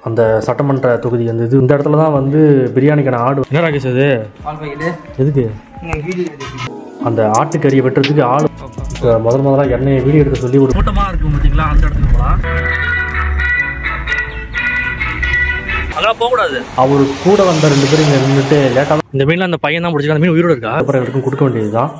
அந்த சட்டமன்ற தொகுதி அந்த இது இந்த இடத்துல தான் வந்து பிரியாணிக்கான ஆடு என்ன ராகேஷ் அது பால் பாக்கெட்டு எதுக்கு இங்கே வீடியோ எடுத்து அந்த ஆட்டுக்கறியை வெட்டுறதுக்கு ஆள் இப்போ முதல் முதல்ல எண்ணெயை வீடியோ எடுக்க சொல்லி ஒரு கூட்டமாக இருக்கும் பார்த்தீங்களா அந்த இடத்துக்கு போகலாம் அங்கே போகக்கூடாது அவர் கூட வந்த ரெண்டு பேரும் இங்கே நின்றுட்டு லேட்டாக இந்த மீனில் அந்த பையன் தான் பிடிச்சிருக்கா அந்த மீன் உயிரோட இருக்கா அப்புறம் எல்லாருக்கும் கொடுக்க வேண்டியது தான்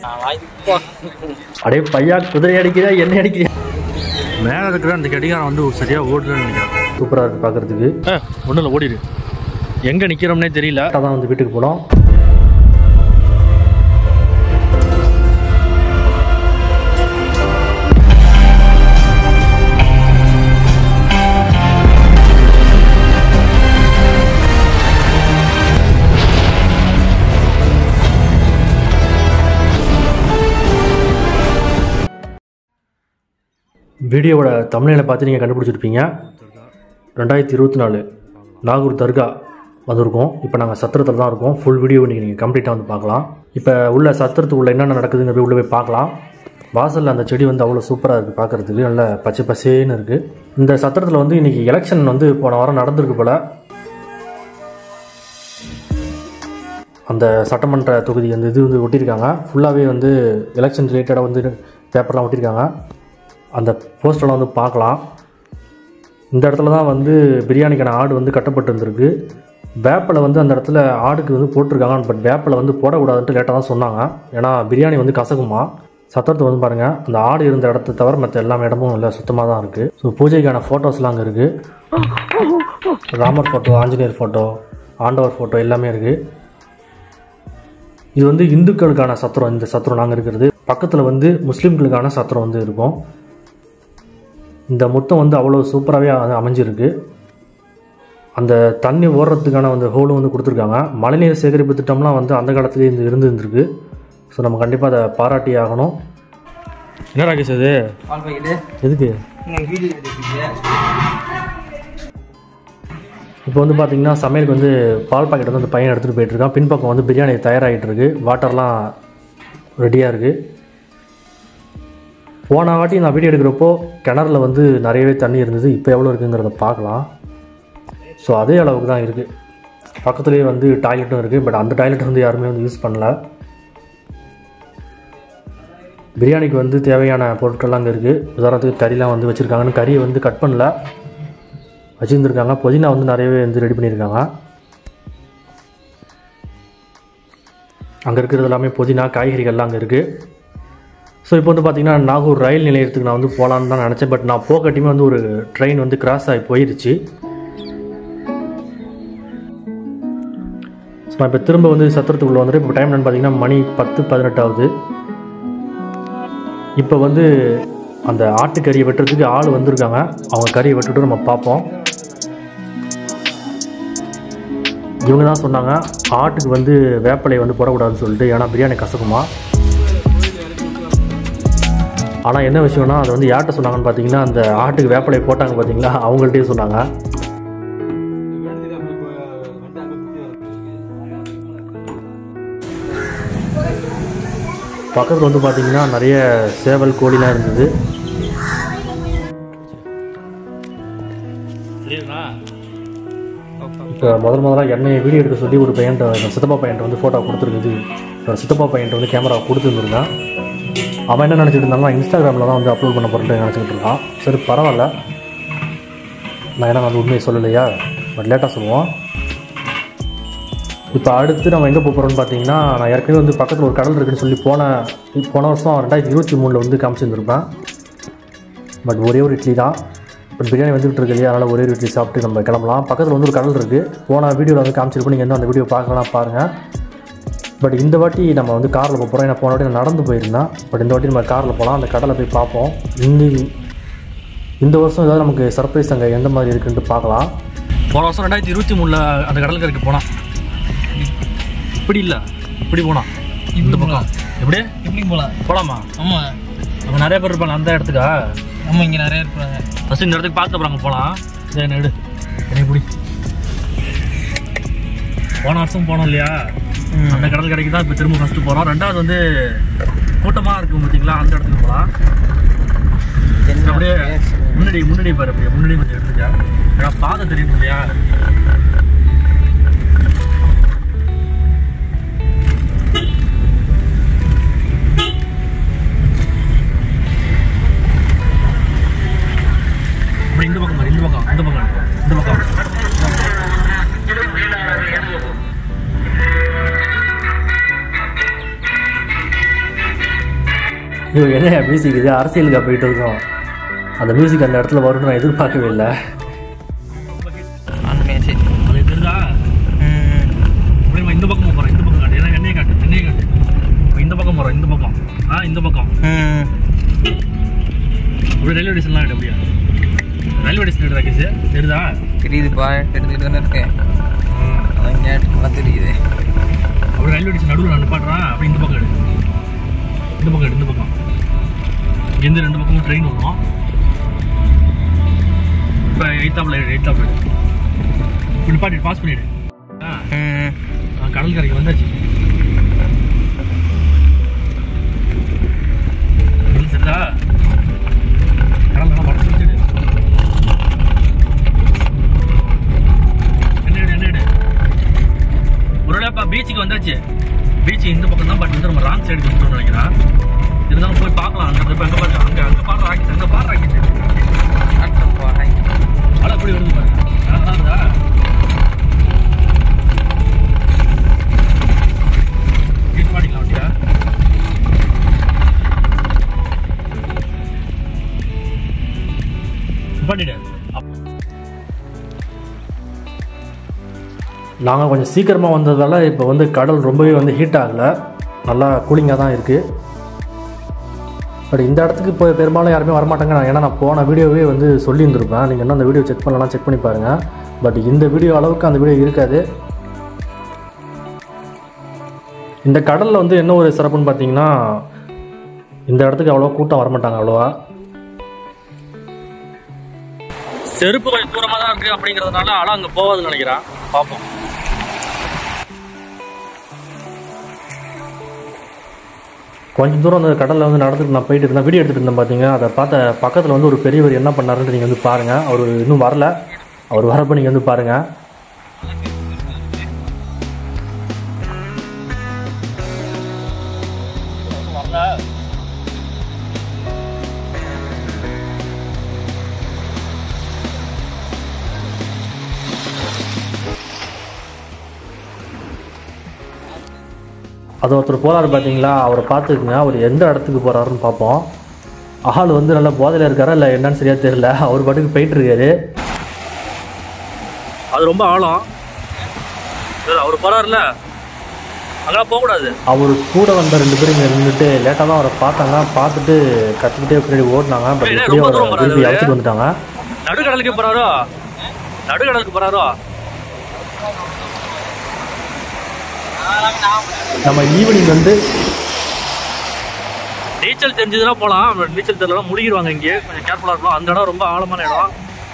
அடே பையா குதிரை அடிக்கிறா எண்ணெய் அடிக்கிறா மேலே இருக்கிற அந்த கடிகாரம் வந்து சரியாக ஓடுதுன்னு நினைக்கிறேன் சூப்பராக இருக்குது பார்க்குறதுக்கு ஒன்றும் இல்லை ஓடிடு எங்கே நிற்கிறோம்னே தெரியல அதான் வந்து வீட்டுக்கு போனோம் வீடியோவோட தமிழில் பார்த்து நீங்கள் கண்டுபிடிச்சிருப்பீங்க ரெண்டாயிரத்தி இருபத்தி நாலு நாகூர் தர்கா வந்திருக்கோம் இப்போ நாங்கள் சத்திரத்தில் தான் இருக்கோம் ஃபுல் வீடியோ நீங்கள் நீங்கள் கம்ப்ளீட்டாக வந்து பார்க்கலாம் இப்போ உள்ள சத்திரத்துக்குள்ளே என்னென்ன நடக்குதுங்க போய் உள்ளே போய் பார்க்கலாம் வாசலில் அந்த செடி வந்து அவ்வளோ சூப்பராக இருக்குது பார்க்குறதுக்கு நல்ல பச்சை பசேன்னு இருக்குது இந்த சத்திரத்தில் வந்து இன்றைக்கி எலெக்ஷன் வந்து போன வாரம் நடந்திருக்கு போல் அந்த சட்டமன்ற தொகுதி அந்த இது வந்து ஒட்டியிருக்காங்க ஃபுல்லாகவே வந்து எலெக்ஷன் ரிலேட்டடாக வந்து பேப்பர்லாம் ஒட்டியிருக்காங்க அந்த போஸ்டர்லாம் வந்து பார்க்கலாம் இந்த இடத்துல தான் வந்து பிரியாணிக்கான ஆடு வந்து கட்டப்பட்டு இருந்திருக்கு வேப்பில் வந்து அந்த இடத்துல ஆடுக்கு வந்து போட்டிருக்காங்க பட் வேப்பில் வந்து போடக்கூடாதுன்ட்டு லேட்டாக தான் சொன்னாங்க ஏன்னா பிரியாணி வந்து கசக்குமா சத்தத்தை வந்து பாருங்கள் அந்த ஆடு இருந்த இடத்த தவிர மற்ற எல்லா இடமும் இல்லை சுத்தமாக தான் இருக்குது ஸோ பூஜைக்கான ஃபோட்டோஸ்லாம் அங்கே இருக்குது ராமர் ஃபோட்டோ ஆஞ்சநேயர் ஃபோட்டோ ஆண்டவர் ஃபோட்டோ எல்லாமே இருக்குது இது வந்து இந்துக்களுக்கான சத்திரம் இந்த சத்திரம் நாங்கள் இருக்கிறது பக்கத்தில் வந்து முஸ்லீம்களுக்கான சத்திரம் வந்து இருக்கும் இந்த முத்தம் வந்து அவ்வளோ சூப்பராகவே அமைஞ்சிருக்கு அந்த தண்ணி ஓடுறதுக்கான அந்த ஹோலும் வந்து கொடுத்துருக்காங்க மழைநீர் சேகரிப்பு திட்டம்லாம் வந்து அந்த காலத்துலேயே இந்த இருந்து இருந்திருக்கு ஸோ நம்ம கண்டிப்பாக அதை பாராட்டி ஆகணும் என்ன ராகேஷ் அது பால் பாக்கெட்டு எதுக்கு இங்கே வீடியோ எடுத்துக்கிட்டு இப்போ வந்து பார்த்தீங்கன்னா சமையலுக்கு வந்து பால் பாக்கெட் வந்து அந்த பையன் எடுத்துகிட்டு போயிட்டுருக்கான் பின்பக்கம் வந்து பிரியாணி தயாராகிட்டு இருக்கு வாட்டர்லாம் ரெடியாக இருக்குது போன வாட்டி நான் வீடியோ எடுக்கிறப்போ கிணறுல வந்து நிறையவே தண்ணி இருந்தது இப்போ எவ்வளோ இருக்குங்கிறத பார்க்கலாம் ஸோ அதே அளவுக்கு தான் இருக்குது பக்கத்துலேயே வந்து டாய்லெட்டும் இருக்குது பட் அந்த டாய்லெட் வந்து யாருமே வந்து யூஸ் பண்ணல பிரியாணிக்கு வந்து தேவையான பொருட்கள்லாம் அங்கே இருக்குது உதாரணத்துக்கு கறிலாம் வந்து வச்சுருக்காங்கன்னு கறியை வந்து கட் பண்ணல வச்சுருந்துருக்காங்க புதினா வந்து நிறையவே வந்து ரெடி பண்ணியிருக்காங்க அங்கே இருக்கிறது எல்லாமே புதினா காய்கறிகள்லாம் அங்கே இருக்குது ஸோ இப்போ வந்து பார்த்திங்கன்னா நாகூர் ரயில் நிலையத்துக்கு நான் வந்து போகலான்னு தான் நினச்சேன் பட் நான் போகட்டியுமே வந்து ஒரு ட்ரெயின் வந்து கிராஸ் ஆகி போயிருச்சு ஸோ நான் இப்போ திரும்ப வந்து சத்திரத்துக்குள்ளே வந்துட்டு இப்போ டைம் என்னன்னு பார்த்தீங்கன்னா மணி பத்து பதினெட்டாவது இப்போ வந்து அந்த ஆட்டுக்கறியை வெட்டுறதுக்கு ஆள் வந்திருக்காங்க அவங்க கறியை வெட்டுட்டு நம்ம பார்ப்போம் இவங்க தான் சொன்னாங்க ஆட்டுக்கு வந்து வேப்பிலை வந்து போடக்கூடாதுன்னு சொல்லிட்டு ஏன்னா பிரியாணி கசக்குமா ஆனால் என்ன விஷயம்னா அதை வந்து யார்கிட்ட சொன்னாங்கன்னு பார்த்தீங்கன்னா அந்த ஆட்டுக்கு வேப்பிலை போட்டாங்க பார்த்தீங்களா அவங்கள்ட்டயே சொன்னாங்க பக்கத்தில் வந்து பார்த்தீங்கன்னா நிறைய சேவல் கோழிலாம் இருந்தது இப்போ முதல் முதலாக எண்ணெயை வீடியோ எடுக்க சொல்லி ஒரு பையன்ட்ட என் சித்தப்பா பையன்ட்ட வந்து ஃபோட்டோ கொடுத்துருக்குது என்னோட சித்தப்பா பையன்ட்ட வந்து கேமரா கொடுத்துருந்துருக்கான் அவன் என்ன நினச்சிட்டு இருந்தாங்கன்னா இன்ஸ்டாகிராமில் தான் வந்து அப்லோட் பண்ண போகிறேன் நினச்சிக்கிட்டு இருக்கான் சரி பரவாயில்ல நான் ஏன்னா வந்து உண்மையை சொல்லலையா பட் லேட்டாக சொல்லுவோம் இப்போ அடுத்து நம்ம எங்கே போகிறோம்னு பார்த்தீங்கன்னா நான் ஏற்கனவே வந்து பக்கத்தில் ஒரு கடல் இருக்குன்னு சொல்லி போன போன வருஷம் ரெண்டாயிரத்தி இருபத்தி மூணில் வந்து காமிச்சிருந்துருப்பேன் பட் ஒரே ஒரு இட்லி தான் பட் பிரியாணி வந்துகிட்டு இருக்கு இல்லையா அதனால் ஒரே ஒரு இட்லி சாப்பிட்டு நம்ம கிளம்பலாம் பக்கத்தில் வந்து ஒரு கடல் இருக்குது போன வீடியோவில் வந்து காமிச்சிருப்போம் நீங்கள் வந்து அந்த வீடியோ பார்க்கலாம் பாருங்கள் பட் இந்த வாட்டி நம்ம வந்து காரில் போக போகிறோம் ஏன்னா போன வாட்டி நான் நடந்து போயிருந்தேன் பட் இந்த வாட்டி நம்ம காரில் போகலாம் அந்த கடலை போய் பார்ப்போம் இந்த இந்த வருஷம் ஏதாவது நமக்கு சர்ப்ரைஸ் அங்கே எந்த மாதிரி இருக்குன்ட்டு பார்க்கலாம் போன வருஷம் ரெண்டாயிரத்தி இருபத்தி மூணில் அந்த கடற்கரைக்கு போனான் இப்படி இல்லை இப்படி போனான் இந்த பக்கம் எப்படி எப்படி போகலாம் போகலாமா ஆமாம் அங்கே நிறைய பேர் இருப்பாங்க அந்த இடத்துக்கா ஆமாம் இங்கே நிறைய இருப்பாங்க ஃபஸ்ட்டு இந்த இடத்துக்கு பார்க்க போகிறாங்க போகலாம் சரி என்ன எடு என்னை பிடி போன வருஷம் போனோம் இல்லையா அந்த கடல் கடைக்கு தான் இப்போ திரும்ப ஃபஸ்ட்டு போகிறோம் ரெண்டாவது வந்து கூட்டமாக இருக்கும் பார்த்தீங்களா அந்த இடத்துக்கு போகலாம் அப்படியே முன்னாடி முன்னாடி பாரு அப்படியே முன்னாடி கொஞ்சம் எடுத்துக்கா ஏன்னா பாதை தெரியும் இல்லையா அப்படி இந்த பக்கம் பாரு இந்த பக்கம் இந்த பக்கம் இந்த பக்கம் ஐயோ என்ன மியூசிக் இது அரசியலுக்கா போயிட்டு இருக்கோம் அந்த மியூசிக் அந்த இடத்துல வரும்னு நான் எதிர்பார்க்கவே இல்லை அந்த மேட்ச் அது தெரியுதா அப்படியே நம்ம இந்த பக்கம் போகிறோம் இந்த பக்கம் காட்டு ஏன்னா எண்ணெயை காட்டு எண்ணெயை காட்டு இப்போ இந்த பக்கம் போகிறோம் இந்த பக்கம் ஆ இந்த பக்கம் அப்படியே ரயில்வே ஸ்டேஷன்லாம் ஆகிட்டு அப்படியா ரயில்வே ஸ்டேஷன் ராக்கேஷ் தெரியுதா தெரியுதுப்பா எடுத்துக்கிட்டு தானே இருக்கேன் அதான் கேட்டு தெரியுது அப்படியே ரயில்வே ஸ்டேஷன் நடுவில் நான் நிப்பாட்டுறேன் அப்படியே இந்த பக்கம் எடு இந்த பக்கம் எடு இந்த பக்கம் இங்கேருந்து ரெண்டு பக்கமும் ட்ரெயின் வரும் இப்போ எயித்தாப்பில் எடு எயித்தாப்பில் எடு இப்போ நிப்பாட்டிட்டு பாஸ் பண்ணிவிடு ஆ ஆ, கடல் கரைக்கு வந்தாச்சு இது சரிதா கடல் நல்லா வளர்த்து வச்சுடு என்ன எடு என்ன எடு ஒருவேளை இப்போ பீச்சுக்கு வந்தாச்சு பீச் இந்த பக்கம் தான் பட் வந்து நம்ம ராங் சைடுக்கு வந்துட்டோம்னு நினைக்கிறேன் இருந்தாலும் போய் பார்க்கலாம் அங்கே இப்போ எங்கே பாரு அங்கே அங்கே பாரு ராக்கெட் அங்கே பாரு ராக்கெட் அட அப்படி வருது பாருங்க நல்லா இருக்குதா கிட் மாட்டிக்கலாம் வண்டியா பண்ணிடு நாங்கள் கொஞ்சம் சீக்கிரமாக வந்ததால இப்போ வந்து கடல் ரொம்பவே வந்து ஹீட் ஆகலை நல்லா கூலிங்காக தான் இருக்குது பட் இந்த இடத்துக்கு இப்போ பெரும்பாலும் யாருமே வரமாட்டாங்க நான் ஏன்னா நான் போன வீடியோவே வந்து சொல்லியிருந்திருப்பேன் நீங்கள் இன்னும் அந்த வீடியோ செக் பண்ணலாம் செக் பண்ணி பாருங்கள் பட் இந்த வீடியோ அளவுக்கு அந்த வீடியோ இருக்காது இந்த கடலில் வந்து என்ன ஒரு சிறப்புன்னு பார்த்தீங்கன்னா இந்த இடத்துக்கு அவ்வளோ கூட்டம் வரமாட்டாங்க அவ்வளோவா செருப்பு கொஞ்சம் தூரமாக தான் இருக்குது அப்படிங்கிறதுனால அலை அங்கே போகாதுன்னு நினைக்கிறேன் பார்ப்போம் கொஞ்சம் தூரம் அந்த கடலில் வந்து நடந்துட்டு நான் போயிட்டு இருந்தேன் வீடியோ எடுத்துகிட்டு இருந்தேன் பார்த்தீங்க அதை பார்த்த பக்கத்தில் வந்து ஒரு பெரியவர் என்ன பண்ணாருன்னு நீங்கள் வந்து பாருங்கள் அவர் இன்னும் வரல அவர் வரப்போ நீங்கள் வந்து பாருங்கள் அது ஒருத்தர் போறாரு பார்த்தீங்களா அவரை பார்த்துக்குங்க அவர் எந்த இடத்துக்கு போறாருன்னு பார்ப்போம் ஆள் வந்து நல்ல போதையில் இருக்காரா இல்லை என்னன்னு சரியா தெரியல அவர் பாட்டுக்கு போயிட்டு இருக்காரு அது ரொம்ப ஆழம் அவர் போறாருல அங்கெல்லாம் போகக்கூடாது அவர் கூட வந்த ரெண்டு பேரும் இங்கே நின்றுட்டு லேட்டாக தான் அவரை பார்த்தாங்க பார்த்துட்டு கற்றுக்கிட்டே பின்னாடி ஓடினாங்க பட் ஏய், எப்படியோ ரொம்ப அவரை தூரம் போறாரு திருப்பி அவரு. அழைச்சிட்டு வந்துட்டாங்க நடுக்கடலுக்கு போறாரோ நடுக்கடலுக்கு போறாரோ நம்ம ஈவினிங் வந்து நீச்சல் தெரிஞ்சதுன்னா போலாம் நீச்சல் தெரியலாம் முழுகிடுவாங்க இங்கே கொஞ்சம் கேர்ஃபுல்லா இருக்கணும் அந்த இடம் ரொம்ப ஆழமான இடம்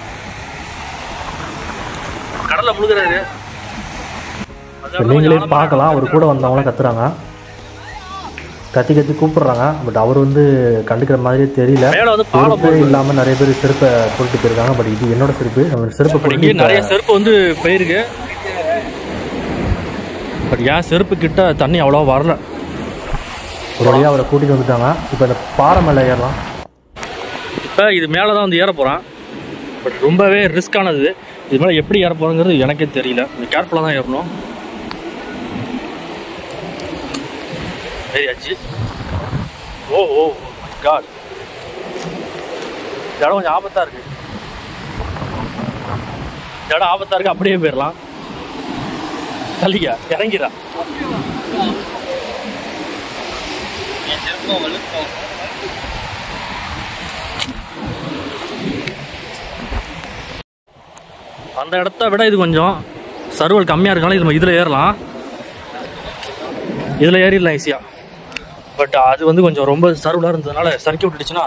கடல்ல முழுகிறாரு இப்ப நீங்களே பார்க்கலாம் அவர் கூட வந்தவங்களாம் கத்துறாங்க கத்தி கத்தி கூப்பிடுறாங்க பட் அவர் வந்து கண்டுக்கிற மாதிரியே தெரியல மேல வந்து பாலம் செருப்பே இல்லாம நிறைய பேர் செருப்பை போட்டுட்டு போயிருக்காங்க பட் இது என்னோட செருப்பு நம்ம செருப்பை இங்கே போட்டு நிறைய செருப்பு வந்து போயிருக்கு பட் ஏன் செருப்பு கிட்ட தண்ணி அவ்வளோ வரல ஒரு வழியாக அவரை கூட்டிட்டு வந்துட்டாங்க இப்போ இந்த பாறை மேலே ஏறலாம் இப்போ இது மேலே தான் வந்து ஏற போகிறேன் பட் ரொம்பவே ரிஸ்கானது இது மேலே எப்படி ஏற போகிறோங்கிறது எனக்கே தெரியல கொஞ்சம் கேர்ஃபுல்லாக தான் ஏறணும் ஏறியாச்சு ஓ ஓ காட் இந்த இடம் கொஞ்சம் ஆபத்தாக இருக்கு இந்த இடம் ஆபத்தாக இருக்கு அப்படியே போயிடலாம் தள்ளிக்கா இறங்கிடா அந்த இடத்த விட இது கொஞ்சம் சர்வல் கம்மியாக இருக்கனால இது நம்ம இதில் ஏறலாம் இதில் ஏறிடலாம் ஈஸியாக பட் அது வந்து கொஞ்சம் ரொம்ப சர்வலாக இருந்ததுனால சறுக்கி விட்டுடுச்சுன்னா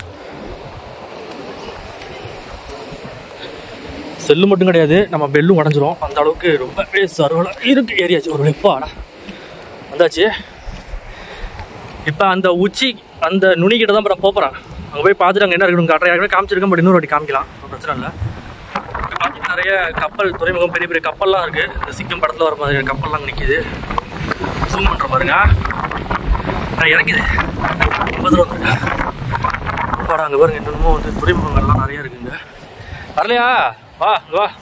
செல்லு மட்டும் கிடையாது நம்ம பெல்லும் உடஞ்சிரும் அந்த அளவுக்கு ரொம்பவே சர்வலாக இருக்கு ஏரியாச்சு ஒரு வெப்பாடா வந்தாச்சு இப்போ அந்த உச்சி அந்த நுனிக்கிட்ட தான் இப்போ நான் போகிறேன் அங்கே போய் பார்த்துட்டு அங்கே என்ன இருக்குன்னு காட்டுறேன் ஏற்கனவே காமிச்சிருக்கேன் பட் இன்னொரு வாட்டி காமிக்கலாம் ஒண்ணும் பிரச்சனை இல்லை இங்க பார்த்தீங்கன்னா நிறைய கப்பல் துறைமுகம் பெரிய பெரிய கப்பல்லாம் இருக்கு இந்த சிக்கம் படத்தில் வர மாதிரி கப்பல்லாம் நிற்கிது ஜூம் பண்ணுற பாருங்க நான் இறங்குது ரொம்ப தூரம் வந்துருங்க வாடா அங்கே பாருங்க இன்னமும் வந்து துறைமுகங்கள்லாம் நிறைய இருக்குங்க வரலையா வா இங்க வா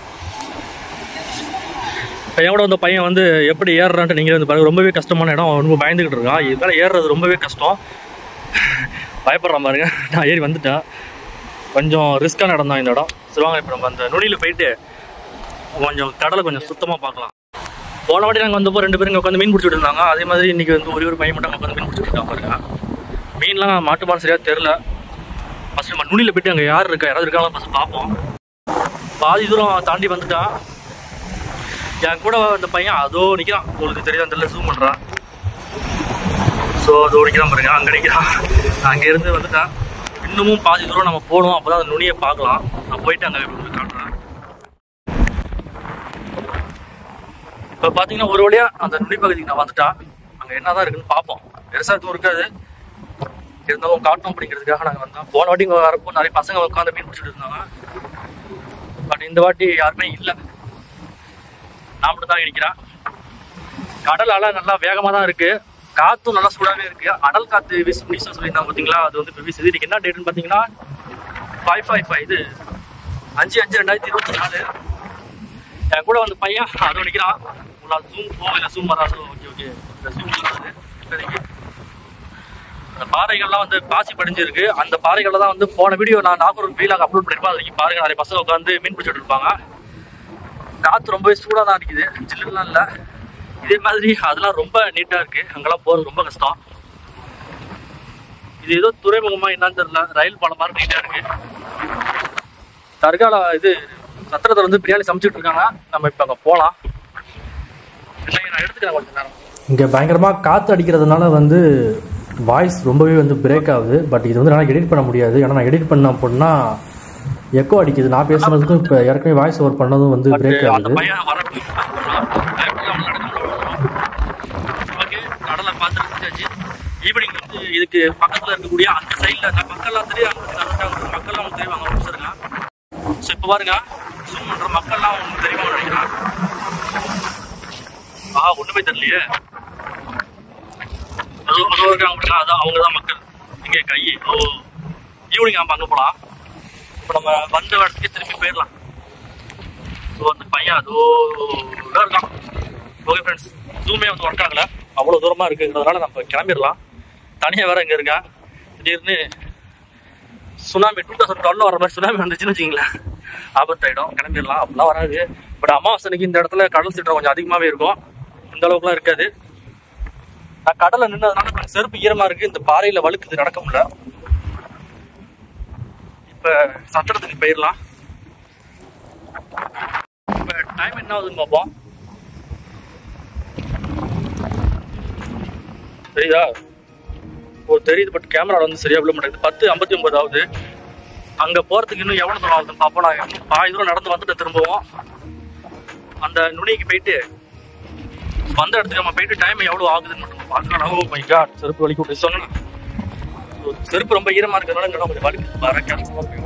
இப்போ என் கூட வந்த பையன் வந்து எப்படி ஏறுறான்ட்டு நீங்கள் வந்து பாருங்க ரொம்பவே கஷ்டமான இடம் அவன் ரொம்ப பயந்துக்கிட்டு இருக்கான் இது மேலே ஏறுறது ரொம்பவே கஷ்டம் பயப்படுறான் பாருங்க நான் ஏறி வந்துட்டேன் கொஞ்சம் ரிஸ்க்கான இடம் தான் இந்த இடம் சரி வாங்க இப்போ நம்ம அந்த நுனியில் போயிட்டு கொஞ்சம் கடலை கொஞ்சம் சுத்தமாக பார்க்கலாம் போன வாட்டி நாங்கள் வந்தப்போ ரெண்டு பேரும் இங்கே உட்காந்து மீன் பிடிச்சிட்டு இருந்தாங்க அதே மாதிரி இன்றைக்கி வந்து ஒரே ஒரு பையன் மட்டும் உட்காந்து மீன் பிடிச்சிட்டு இருக்காங்க பாருங்க மீன்லாம் மாட்டுமான்னு சரியாக தெரில ஃபஸ்ட்டு நம்ம நுனியில் போயிட்டு அங்கே யார் இருக்கா யாராவது இருக்காங்களா ஃபஸ்ட் பார்ப்போம் பாதி தூரம் தாண்டி வந்துட்டான் என் கூட அந்த பையன் அதோ நிற்கிறான் உங்களுக்கு தெரியுதா தெரியல ஜூம் பண்ணுறான் ஸோ அதோ நிற்கிறான் பாருங்க அங்கே நிற்கிறான் நான் அங்கேருந்து வந்துட்டேன் இன்னமும் பாதி தூரம் நம்ம போகணும் அப்போ தான் அந்த நுனியை பார்க்கலாம் நான் போயிட்டு அங்கே போய் காட்டுறேன் இப்போ பார்த்தீங்கன்னா ஒரு வழியாக அந்த நுனி பகுதிக்கு நான் வந்துட்டேன் அங்கே என்னதான் இருக்குன்னு பார்ப்போம் பெருசாக எதுவும் இருக்காது இருந்தாலும் காட்டணும் அப்படிங்கிறதுக்காக நாங்கள் வந்தோம் போன வாட்டி இங்கே வரப்போ நிறைய பசங்க உட்காந்து மீன் பிடிச்சிட்டு இருந்தாங்க பட் இந்த வாட்டி யாருமே இல்லை நான் மட்டும் தான் நிற்கிறேன் கடல் அலை நல்லா வேகமாக தான் இருக்கு காத்தும் நல்லா சூடாகவே இருக்கு அடல் காத்து வீசு வீச சொல்லியிருந்தாங்க பார்த்தீங்களா அது வந்து இப்போ வீசுது இன்னைக்கு என்ன டேட்னு பார்த்தீங்கன்னா ஃபைவ் ஃபைவ் ஃபைவ் இது அஞ்சு அஞ்சு ரெண்டாயிரத்தி இருபத்தி நாலு என் கூட வந்து பையன் அது நிற்கிறான் உங்களால் ஜூம் போ இல்லை ஜூம் வராது ஓகே ஓகே இந்த ஜூம் வராது இப்போதைக்கு அந்த பாறைகள்லாம் வந்து பாசி படிஞ்சிருக்கு அந்த பாறைகள்ல தான் வந்து போன வீடியோ நான் நாகூர் வீலாக அப்லோட் பண்ணிருப்பேன் அது வரைக்கும் பாருங்க நிறைய பசங்க உட்காந்து மீன் பிடிச்சிட்டு இருப்பாங்க காற்று ரொம்பவே சூடாக தான் இருக்குது ஜில்லுலாம் இல்லை இதே மாதிரி அதெல்லாம் ரொம்ப நீட்டாக இருக்கு அங்கெல்லாம் போகிறது ரொம்ப கஷ்டம் இது ஏதோ துறைமுகமா என்னன்னு தெரியல ரயில் பாலம் மாதிரி நீட்டாக இருக்கு தர்கால இது சத்திரத்தில் வந்து பிரியாணி சமைச்சிட்டு இருக்காங்க நம்ம இப்போ அங்கே போகலாம் இல்லை நான் எடுத்துக்கிறேன் கொஞ்சம் நேரம் இங்கே பயங்கரமாக காற்று அடிக்கிறதுனால வந்து வாய்ஸ் ரொம்பவே வந்து பிரேக் ஆகுது பட் இது வந்து என்னால் எடிட் பண்ண முடியாது ஏன்னா நான் எடிட் பண்ண அப்படின்னா எக்கோ அடிக்குது நான் பேசுனதுக்கும் இப்போ ஏற்கனவே வாய்ஸ் ஓவர் பண்ணதும் வந்து பிரேக் அந்த ஆகுது பையன் வரட்டும் ஓகே கடலை பார்த்து ரசிச்சாச்சு ஈவினிங் வந்து இதுக்கு பக்கத்தில் இருக்கக்கூடிய அந்த சைடில் அந்த மக்கள்லாம் தெரியும் அங்கே மக்கள்லாம் உங்களுக்கு தெரியும் அவங்க சரிங்க ஸோ இப்போ பாருங்க ஜூம் பண்ணுற மக்கள்லாம் உங்களுக்கு தெரியுமா நினைக்கிறேன் ஆ ஒன்றுமே தெரியலையே அதோ அதோ இருக்காங்க பாருங்க, அதான் அவங்க தான் மக்கள் இங்கே கை ஓ ஈவினிங் நம்ம அங்கே போகலாம் இப்போ நம்ம வந்த இடத்துக்கு திரும்பி போயிடலாம் ஸோ அந்த பையன் அதோ இதா இருக்கான் ஓகே ஃப்ரெண்ட்ஸ் ஜூமே வந்து ஒர்க் ஆகல அவ்வளோ தூரமாக இருக்குங்கிறதுனால நம்ம கிளம்பிடலாம் தனியாக வேற இங்கே இருக்கேன் திடீர்னு சுனாமி டூ தௌசண்ட் டுவெல் வர மாதிரி சுனாமி வந்துச்சுன்னு வச்சிங்களேன் ஆபத்தாயிடும் கிளம்பிடலாம் அப்படிலாம் வராது பட் அமாவாசை அன்னைக்கு இந்த இடத்துல கடல் சீற்றம் கொஞ்சம் அதிகமாகவே இருக்கும் இந்த அளவுக்குலாம் இருக்காது நான் கடலை நின்னதுனால கொஞ்சம் செருப்பு ஈரமாக இருக்குது இந்த பாறையில் வழுக்குது நடக்க முடியல இப்போ சத்திரத்துக்கு போயிடலாம் இப்போ டைம் என்ன ஆகுதுன்னு பார்ப்போம் தெரியுதா ஓ தெரியுது பட் கேமரா வந்து சரியா விட மாட்டேங்குது பத்து ஐம்பத்தி ஒன்பது ஆகுது அங்க போறதுக்கு இன்னும் எவ்வளவு தூரம் ஆகுதுன்னு பார்ப்போம் நான் இன்னும் பாதி தூரம் நடந்து வந்துட்டு திரும்பவும் அந்த நுனிக்கு போயிட்டு வந்த இடத்துக்கு நம்ம போயிட்டு டைம் எவ்வளவு ஆகுதுன்னு மட்டும் பார்க்கலாம் ஓ மை காட் செருப்பு வலிக்கு விட்டு சொன்னேன் So, செருப்பு ரொம்ப ஈரமா இருக்கிறதுனால இந்த இடம் கொஞ்சம் வலிக்கு வர கஷ்டமா இருக்கு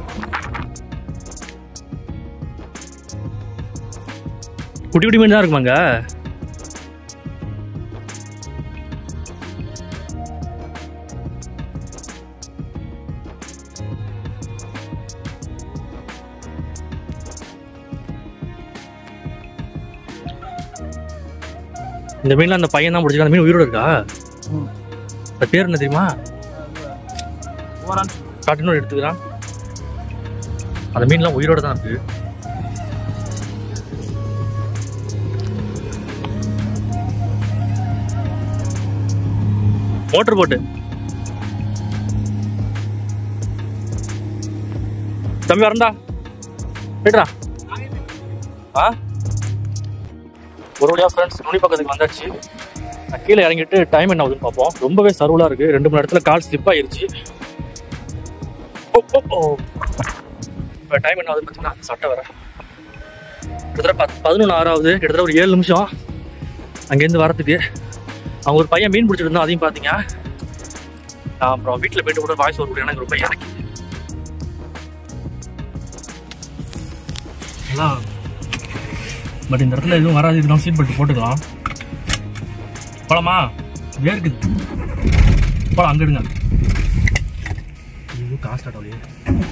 குட்டி குட்டி மீன் தான் இருக்குமாங்க இந்த மீன்லாம் அந்த பையன் தான் பிடிச்சிருக்கா அந்த மீன் உயிரோட இருக்கா அது பேர் என்ன தெரியுமா காட்டுன்னு எடுத்துக்கிறான் அந்த மீன்லாம் உயிரோட தான் இருக்கு மோட்டர் போட்டு தம்பி வரண்டா போய்ட்றா ஆ ஒரு வழியாக ஃப்ரெண்ட்ஸ் நுனி பக்கத்துக்கு வந்தாச்சு நான் கீழே இறங்கிட்டு டைம் என்ன ஆகுதுன்னு பார்ப்போம் ரொம்பவே சர்வலாக இருக்குது ரெண்டு மணி நேரத்தில் கால் ஸ்லிப் ஆயிருச்சு ஓ ஓ ஓ இப்போ டைம் என்ன ஆகுதுன்னு பார்த்தீங்கன்னா சட்டை வர கிட்டத்தட்ட பத் பதினொன்று ஆறாவது கிட்டத்தட்ட ஒரு ஏழு நிமிஷம் அங்கேருந்து வரத்துக்கு அவங்க ஒரு பையன் மீன் பிடிச்சிட்டு இருந்தான் அதையும் பார்த்தீங்க நான் அப்புறம் வீட்டில் போயிட்டு கூட வாய்ஸ் ஓவர் எனக்கு ரொம்ப இறக்கி பட் இந்த இடத்துல எதுவும் வராது இதுதான் சீட் பெல்ட் போட்டுக்கலாம் போலாமா வேர்க்குது போலாம் அங்க எடுங்க ஐயோ காசு ஸ்டார்ட் ஆகலையே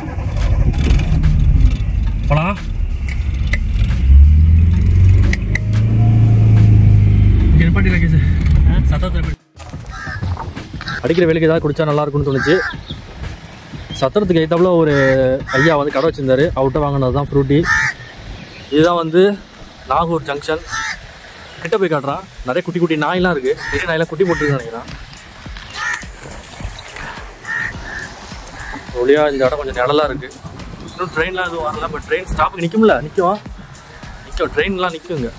போலாம் இங்க நிப்பாட்டி ராகேஷ் சத்தத்தை நிப்பாட்டி. அடிக்கிற வேலைக்கு ஏதாவது குடிச்சா நல்லா இருக்கும்னு தோணுச்சு சத்திரத்துக்கு ஏத்தாப்புல ஒரு ஐயா வந்து கடை வச்சிருந்தாரு அவர்கிட்ட வாங்கினது தான் ஃப்ரூட்டி இதுதான் வந்து நாகூர் ஜங்ஷன் கிட்ட போய் காட்டுறான் நிறைய குட்டி குட்டி நாயெல்லாம் இருக்கு பெரிய நாயெல்லாம் குட்டி போட்டுருக்குன்னு நினைக்கிறேன் ஒளியா இந்த இடம் கொஞ்சம் நிழலா இருக்கு இன்னும் ட்ரெயின்லாம் எதுவும் வரல பட் ட்ரெயின் ஸ்டாப்புக்கு நிற்கும்ல நிற்கும் நிற்கும் ட்ரெயின்லாம் நிற்குங்க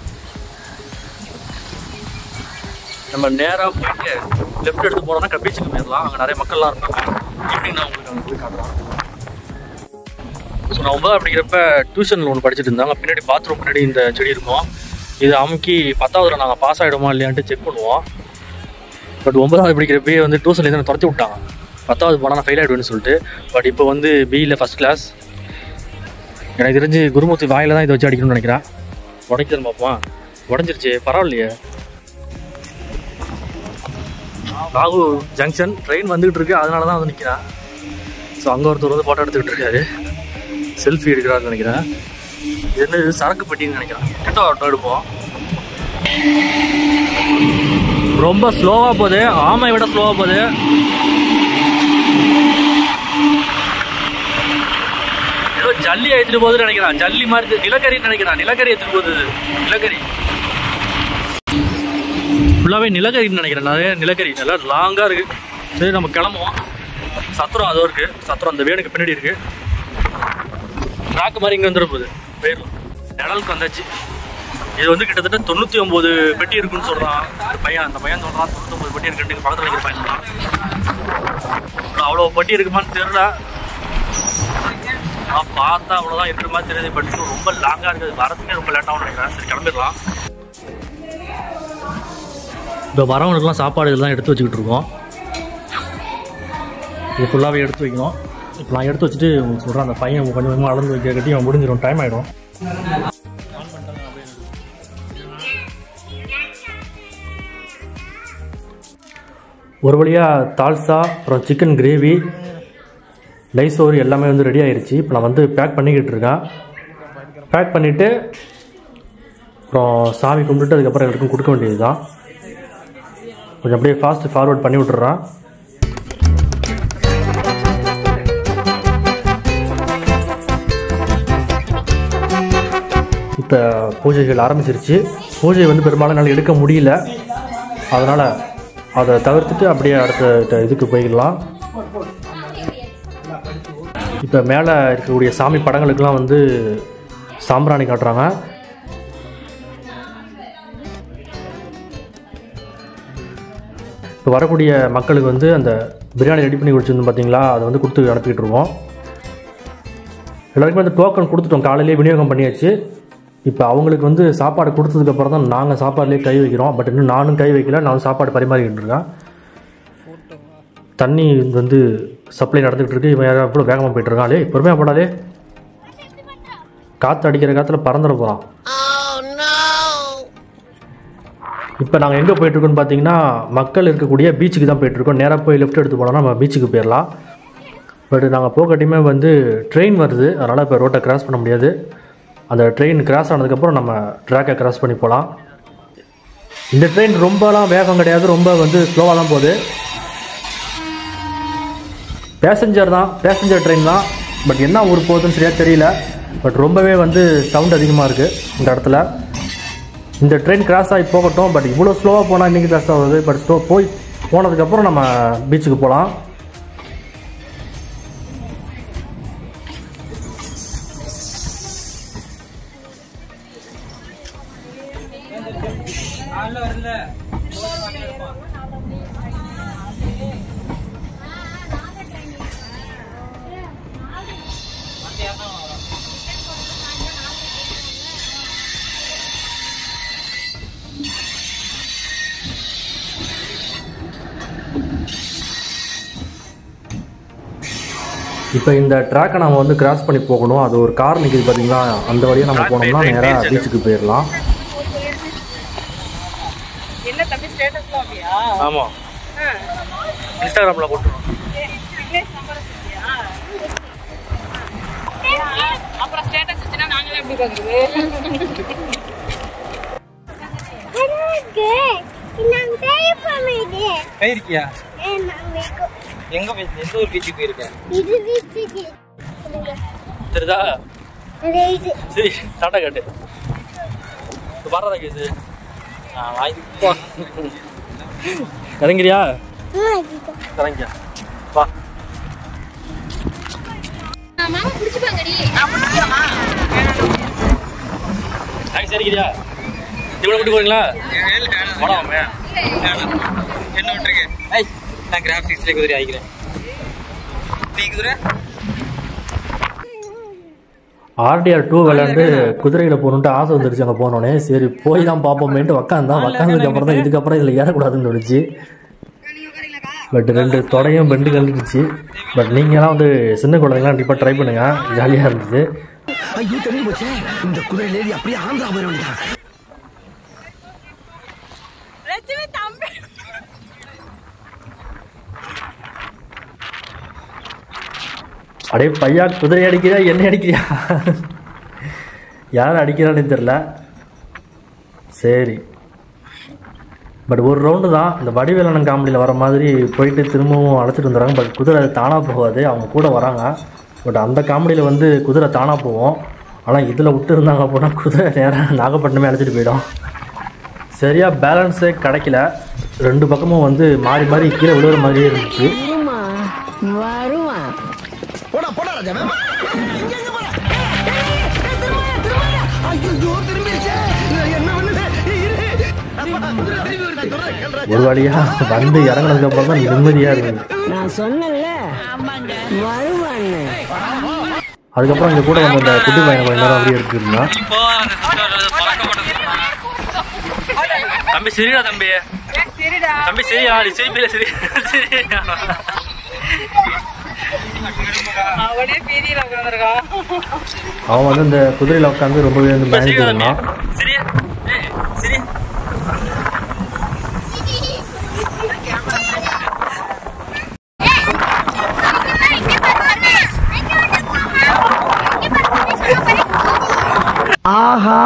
நம்ம நேராக போயிட்டு லெஃப்ட் எடுத்து போனோம்னா கபீச்சுக்கு போயிடலாம் அங்கே நிறைய மக்கள்லாம் இருப்பாங்க ஈவினிங் நான் உங்களுக்கு அங்கே போய் காட்டுறேன் ஸோ நான் ஒன்பதாவது படிக்கிறப்ப டியூஷனில் ஒன்று படிச்சுட்டு இருந்தாங்க பின்னாடி பாத்ரூம் பின்னாடி இந்த செடி இருக்கும் இது அமுக்கி பத்தாவதுல நாங்கள் பாஸ் ஆகிடுமா இல்லையான்ட்டு செக் பண்ணுவோம் பட் ஒன்பதாவது படிக்கிறப்பயே வந்து டியூஷன்லேருந்து என்னை துரத்தி விட்டாங்க பத்தாவது போனால் நான் ஃபெயில் ஆகிடுவேன்னு சொல்லிட்டு பட் இப்போ வந்து பிஇயில் ஃபஸ்ட் கிளாஸ் எனக்கு தெரிஞ்சு குருமூர்த்தி வாயில தான் இதை வச்சு அடிக்கணும்னு நினைக்கிறேன் உடைக்குதுன்னு பார்ப்போம் உடஞ்சிருச்சு பரவாயில்லையே நாகூர் ஜங்ஷன் ட்ரெயின் வந்துகிட்டு இருக்கு அதனால தான் வந்து நிற்கிறேன் ஸோ அங்கே ஒருத்தர் வந்து ஃபோட்டோ எடுத்துக்கிட்டு இருக்காரு செல்ஃபி எடுக்கிறாருன்னு நினைக்கிறேன் இது என்ன இது சரக்கு பெட்டின்னு நினைக்கிறேன் கிட்ட ஆட்டோ எடுப்போம் ரொம்ப ஸ்லோவாக போகுது ஆமை விட ஸ்லோவாக போகுது ஏதோ ஜல்லி எடுத்துட்டு போகுதுன்னு நினைக்கிறான் ஜல்லி மாதிரி தெரி- நிலக்கரின்னு நினைக்கிறான் நிலக்கரி எடுத்துட்டு போகுது இது. நிலக்கரி ஃபுல்லாகவே நிலக்கரின்னு நினைக்கிறேன் நிறைய நிலக்கரி நல்லா லாங்காக இருக்கு சரி நம்ம கிளம்புவோம் சத்திரம் அதோ இருக்கு சத்திரம் அந்த வேனுக்கு பின்னாடி இருக்கு ட்ராக் மாதிரி இங்கே வந்துட போகுது போயிடலாம் நிழலுக்கு வந்தாச்சு இது வந்து கிட்டத்தட்ட தொண்ணூற்றி ஒம்பது பெட்டி இருக்குன்னு சொல்கிறான் அந்த பையன் அந்த பையன் சொல்கிறான் தொண்ணூத்தொம்பது பெட்டி இருக்குன்னு பக்கத்தில் இருக்கிற பையன் சொல்கிறான் அவ்வளோ பெட்டி இருக்குமான்னு தெரியல நான் பார்த்தா அவ்வளோதான் இருக்கிற மாதிரி தெரியுது பட் இன்னும் ரொம்ப லாங்காக இருக்குது வரதுக்கே ரொம்ப லேட்டாகவும் நினைக்கிறேன் சரி கிளம்பிடலாம் இப்போ வரவனுக்குலாம் சாப்பாடு இதெல்லாம் எடுத்து வச்சுக்கிட்டு இருக்கோம் இது ஃபுல்லாகவே எடுத்து வைக்கணும் இப்போ நான் எடுத்து வச்சுட்டு உங்களுக்கு சொல்கிறேன் அந்த பையன் கொஞ்சம் கொஞ்சமாக அளந்து வைக்க கட்டி அவன் முடிஞ்சிடும் டைம் ஆகிடும் ஒரு வழியாக தால்சா அப்புறம் சிக்கன் கிரேவி லைசோறு எல்லாமே வந்து ரெடி ஆயிருச்சு இப்போ நான் வந்து பேக் பண்ணிக்கிட்டு இருக்கேன் பேக் பண்ணிவிட்டு அப்புறம் சாமி கும்பிட்டுட்டு அதுக்கப்புறம் எல்லாருக்கும் கொடுக்க வேண்டியது தான் கொஞ்சம் அப்படியே ஃபாஸ்ட் ஃபார்வர்ட் பண்ணி விட்டுறேன் இப்போ பூஜைகள் ஆரம்பிச்சிருச்சு பூஜை வந்து பெரும்பாலும் என்னால் எடுக்க முடியல அதனால் அதை தவிர்த்துட்டு அப்படியே அடுத்த ட- இதுக்கு போயிடலாம் இப்போ மேலே இருக்கக்கூடிய சாமி படங்களுக்கெல்லாம் வந்து சாம்பிராணி காட்டுறாங்க இப்போ வரக்கூடிய மக்களுக்கு வந்து அந்த பிரியாணி ரெடி பண்ணி கொடுத்துருந்தோம் பார்த்தீங்களா அதை வந்து கொடுத்து அனுப்பிக்கிட்டு இருக்கோம் எல்லாருக்குமே அந்த டோக்கன் கொடுத்துட்டோம் காலையிலேயே விநியோகம் பண்ணியாச்சு இப்போ அவங்களுக்கு வந்து சாப்பாடு கொடுத்ததுக்கப்புறம் தான் நாங்கள் சாப்பாடுலேயே கை வைக்கிறோம் பட் இன்னும் நானும் கை வைக்கல நானும் சாப்பாடு பரிமாறிக்கிட்டு இருக்கேன் தண்ணி வந்து சப்ளை நடந்துகிட்டு இருக்கு இவன் யாரும் அவ்வளோ வேகமாக போயிட்டு இருக்கான் லே பொறுமையாக போடாலே காற்று அடிக்கிற காற்றுல பறந்துட போகிறான் இப்போ நாங்கள் எங்கே போயிட்டுருக்கோன்னு பார்த்தீங்கன்னா மக்கள் இருக்கக்கூடிய பீச்சுக்கு தான் போயிட்டுருக்கோம் நேராக போய் லெஃப்ட் எடுத்து போனோம்னா நம்ம பீச்சுக்கு போயிடலாம் பட் நாங்கள் போகட்டியுமே வந்து ட்ரெயின் வருது அதனால் இப்போ ரோட்டை கிராஸ் பண்ண முடியாது அந்த ட்ரெயின் கிராஸ் ஆனதுக்கப்புறம் நம்ம ட்ராக்கை கிராஸ் பண்ணி போகலாம் இந்த ட்ரெயின் ரொம்பலாம் வேகம் கிடையாது ரொம்ப வந்து ஸ்லோவாக தான் போகுது பேசஞ்சர் தான் பேசஞ்சர் ட்ரெயின் தான் பட் என்ன ஊர் போகுதுன்னு சரியாக தெரியல பட் ரொம்பவே வந்து சவுண்ட் அதிகமாக இருக்குது இந்த இடத்துல இந்த ட்ரெயின் கிராஸ் ஆகி போகட்டும் பட் இவ்வளோ ஸ்லோவாக போனால் இன்றைக்கி கிராஸ் ஆகுது பட் ஸ்லோ போய் போனதுக்கப்புறம் நம்ம பீச்சுக்கு போகலாம் இப்போ இந்த ட்ராக்கை நம்ம வந்து கிராஸ் பண்ணி போகணும் அது ஒரு கார் நிற்கிது பார்த்தீங்களா அந்த வழியாக நம்ம Track போனோம்னா போய் நேராக beach பீச்சுக்கு போயிடலாம் என்ன தம்பி ஸ்டேட்டஸ்லாம் அப்படியா ஆமாம் இன்ஸ்டாகிராமில் போட்டுருவோம் விக்னேஷ் நம்பர் வச்சிருக்கியா அப்புறம் ஸ்டேட்டஸ் வச்சுனா நாங்களே எப்படி பாக்குறது போயிருக்கியா இது எங்க போய் எந்த ஒரு பீச்சுக்கு போயிருக்க வீட்டுக்கு தெரியுதா இது சரி டாட்டா காட்டு இப்போ வர்றதா கேஸு நான் வாங்கி இறங்கிறியா ஆ, இது. இறங்கியா வா மாமா பிடிச்சுப்பாங்கடி தேங்க்ஸ் இறங்கிறியா இவ்வளோ கூட்டி போறீங்களா வாடாமே என்ன விட்டுருக்கு ஐய் நான் கிராஃபிக்ஸ்ல குதிரை ஆகிக்கிறேன் நீ குதிரை ஆர்டிஆர் டூ விளையாண்டு குதிரையில் போகணுன்ட்டு ஆசை வந்துருச்சு அங்கே போனோடனே சரி போய் தான் பார்ப்போமேன்ட்டு உக்காந்தா உக்காந்ததுக்கு அப்புறம் தான் இதுக்கப்புறம் இதில் ஏறக்கூடாதுன்னு தோணுச்சு பட் ரெண்டு தொடையும் பெண்டு கழிச்சு பட் நீங்களாம் வந்து சின்ன குழந்தைங்களாம் கண்டிப்பாக ட்ரை பண்ணுங்கள் ஜாலியாக இருந்துச்சு ஐயோ தெரிஞ்சு போச்சே இந்த குதிரை லேடி அப்படியே ஆந்திரா போயிட வேண்டியதான் லட்சுமி தம்பி அடே பையா குதிரை அடிக்கிறியா என்ன அடிக்கிறியா யார் அடிக்கிறான்னு தெரில சரி பட் ஒரு ரவுண்டு தான் இந்த வடிவேலனன் காமெடியில் வர மாதிரி போயிட்டு திரும்பவும் அழைச்சிட்டு வந்துடுறாங்க பட் குதிரை தானாக போகாது அவங்க கூட வராங்க பட் அந்த காமெடியில் வந்து குதிரை தானாக போவோம் ஆனால் இதில் விட்டு இருந்தாங்க அப்படின்னா குதிரை நேராக நாகப்பட்டினமே அழைச்சிட்டு போயிடும் சரியாக பேலன்ஸே கிடைக்கல ரெண்டு பக்கமும் வந்து மாறி மாறி கீழே விழுகிற மாதிரியே இருந்துச்சு போடா போடா ராஜா வேகமா. இங்க, இங்க போடா. ஏய், ஏய், திரும்பாத, திரும்பாத. ஐயையோ, திரும்பிருச்சே. என்ன பண்ணுது? இரு. அப்பா, குதிரை திரும்பி வருது. சொல்றேன், கேளுடா. ஒரு வழியாக வந்து இறங்குனதுக்கு அப்புறம் தான் நிம்மதியாக இருக்குது நான் சொன்னேன்ல வருவான்னு அதுக்கப்புறம் இங்கே கூட வந்த அந்த குட்டி பையனை கொஞ்ச நேரம் அப்படியே எடுத்துருந்தான் இப்போ அந்த சிஸ்டர் பழக்கப்பட்டது தம்பி சரிடா தம்பி சரிடா தம்பி சரியா நீ சிரிப்பில சரி சரியா அவனே பீதியில உட்காந்துருக்கான் அவன் வந்து இந்த குதிரையில் உட்காந்து ரொம்பவே வந்து பயந்து சரியா இருந்தான் தம்பி சரியா ஏய், சரி ஆஹா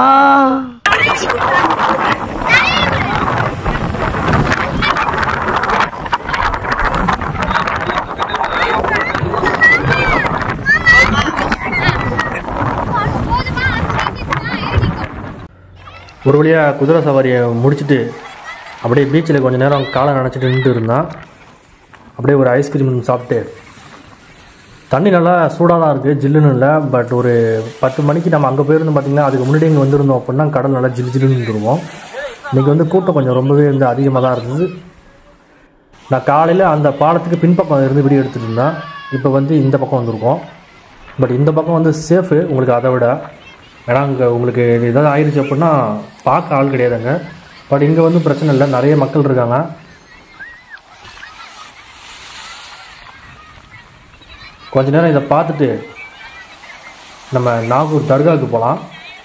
ஒரு வழியாக குதிரை சவாரியை முடிச்சுட்டு அப்படியே பீச்சில் கொஞ்ச நேரம் காலை நினச்சிட்டு நின்றுட்டு இருந்தான் அப்படியே ஒரு ஐஸ்கிரீம் சாப்பிட்டு தண்ணி நல்லா சூடாக தான் இருக்குது ஜில்லுன்னு இல்லை பட் ஒரு பத்து மணிக்கு நம்ம அங்கே போயிருந்தோம் பார்த்தீங்கன்னா அதுக்கு முன்னாடி இங்கே வந்திருந்தோம் அப்படின்னா கடல் நல்லா ஜில்லு ஜில்லுன்னு இருந்துருவோம் இன்றைக்கி வந்து கூட்டம் கொஞ்சம் ரொம்பவே வந்து அதிகமாக தான் இருந்தது நான் காலையில் அந்த பாலத்துக்கு பின்பக்கம் இருந்து வீடியோ எடுத்துகிட்டு இருந்தேன் இப்போ வந்து இந்த பக்கம் வந்திருக்கோம் பட் இந்த பக்கம் வந்து சேஃபு உங்களுக்கு அதை விட ஏன்னா அங்கே உங்களுக்கு ஏதாவது ஆயிடுச்சு அப்படின்னா பார்க்க ஆள் கிடையாதுங்க பட் இங்கே வந்து பிரச்சனை இல்லை நிறைய மக்கள் இருக்காங்க கொஞ்ச நேரம் இதை பார்த்துட்டு நம்ம நாகூர் தர்காவுக்கு போகலாம்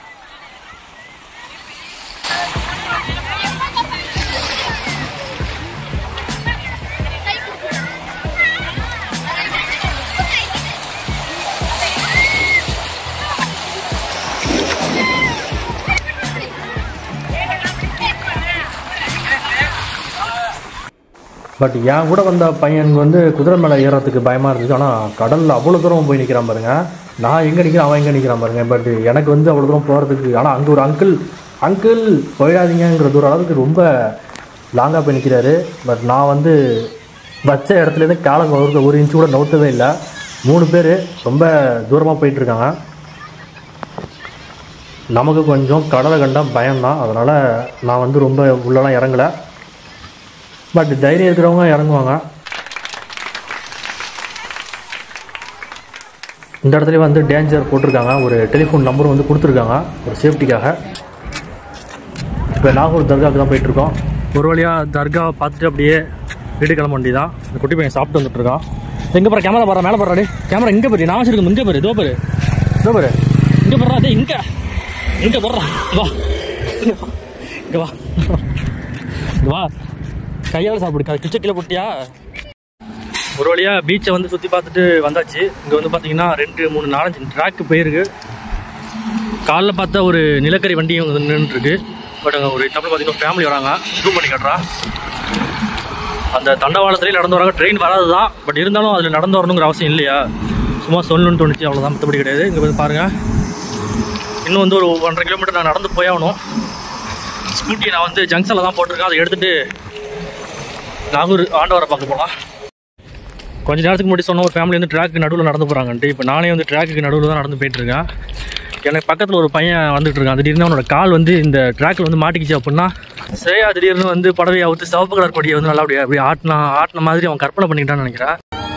பட் என் கூட வந்த பையனுக்கு வந்து குதிரை மேலே ஏறுறதுக்கு பயமாக இருந்துச்சு ஆனால் கடலில் அவ்வளோ தூரம் போய் நிற்கிறான் பாருங்க நான் எங்கே நிற்கிறேன் அவன் எங்கே நிற்கிறான் பாருங்க பட் எனக்கு வந்து அவ்வளோ தூரம் போகிறதுக்கு ஆனால் அங்கே ஒரு அங்கிள் அங்கிள் போயிடாதீங்கங்கிற தூரம் அளவுக்கு ரொம்ப லாங்காக போய் நிற்கிறாரு பட் நான் வந்து வச்ச இடத்துலேருந்து காலை ஒரு ஒரு இன்ச்சு கூட நவுத்தவே இல்லை மூணு பேர் ரொம்ப தூரமாக போயிட்டுருக்காங்க நமக்கு கொஞ்சம் கடலை கண்டா பயம்தான் அதனால் நான் வந்து ரொம்ப உள்ளலாம் இறங்கலை பட் தைரியம் இருக்கிறவங்க இறங்குவாங்க இந்த இடத்துல வந்து டேஞ்சர் போட்டிருக்காங்க ஒரு டெலிஃபோன் நம்பரும் வந்து கொடுத்துருக்காங்க ஒரு சேஃப்டிக்காக இப்போ நாகூர் தர்காவுக்கு தான் போயிட்டுருக்கோம் ஒரு வழியாக தர்காவை பார்த்துட்டு அப்படியே வீடு கிளம்ப வேண்டியதான் இந்த குட்டி பையன் சாப்பிட்டு வந்துட்டு இருக்கான் எங்கே பாரு கேமரா பாரு மேலே பாரு கேமரா இங்கே பாரு நான் வச்சிருக்கேன் இங்கே பாரு இதோ பாரு இதோ பாரு இங்கே பாரு அதே இங்கே இங்கே போடுறா வா இங்கே வா இங்கே வா கையால் சாப்பிடு கிச்ச கீழே போட்டியா ஒரு வழியா பீச்சை வந்து சுற்றி பார்த்துட்டு வந்தாச்சு இங்கே வந்து பார்த்தீங்கன்னா ரெண்டு மூணு நாலஞ்சு ட்ராக்கு போயிருக்கு காலைல பார்த்தா ஒரு நிலக்கரி வண்டியும் வந்து நின்றுருக்கு பட் அங்கே ஒரு தப்பில் பார்த்தீங்கன்னா ஃபேமிலி வராங்க ஜூம் பண்ணி காட்டுறான் அந்த தண்டவாளத்துலேயே நடந்து வராங்க ட்ரெயின் வராது தான் பட் இருந்தாலும் அதில் நடந்து வரணுங்கிற அவசியம் இல்லையா சும்மா சொல்லணும்னு தோணுச்சு அவ்வளோதான் மற்றபடி கிடையாது இங்கே வந்து பாருங்கள் இன்னும் வந்து ஒரு ஒன்றரை கிலோமீட்டர் நான் நடந்து போயாகணும் ஸ்கூட்டி நான் வந்து ஜங்ஷனில் தான் போட்டிருக்கேன் அதை எடுத்துகிட்டு நாகூர் ஆண்டவரை பார்க்க போகலாம் கொஞ்ச நேரத்துக்கு முன்னாடி சொன்ன ஒரு ஃபேமிலி வந்து ட்ராக்கு நடுவில் நடந்து போகிறாங்கன்ட்டு இப்போ நானே வந்து ட்ராக்குக்கு நடுவில் தான் நடந்து போயிட்டு இருக்கேன் எனக்கு பக்கத்தில் ஒரு பையன் வந்துட்டு இருக்கான் திடீர்னு அவனோட கால் வந்து இந்த ட்ராக்கில் வந்து மாட்டிக்கிச்சு அப்படின்னா சரியா திடீர்னு வந்து புடவையை அவுத்து சிவப்பு கலர் கொடியை வந்து நல்லா அப்படியே அப்படி ஆட்டினா ஆட்டின மாதிரி அவன் கற்பனை பண்ணிக்கிட்டான்னு நினைக்கிறேன்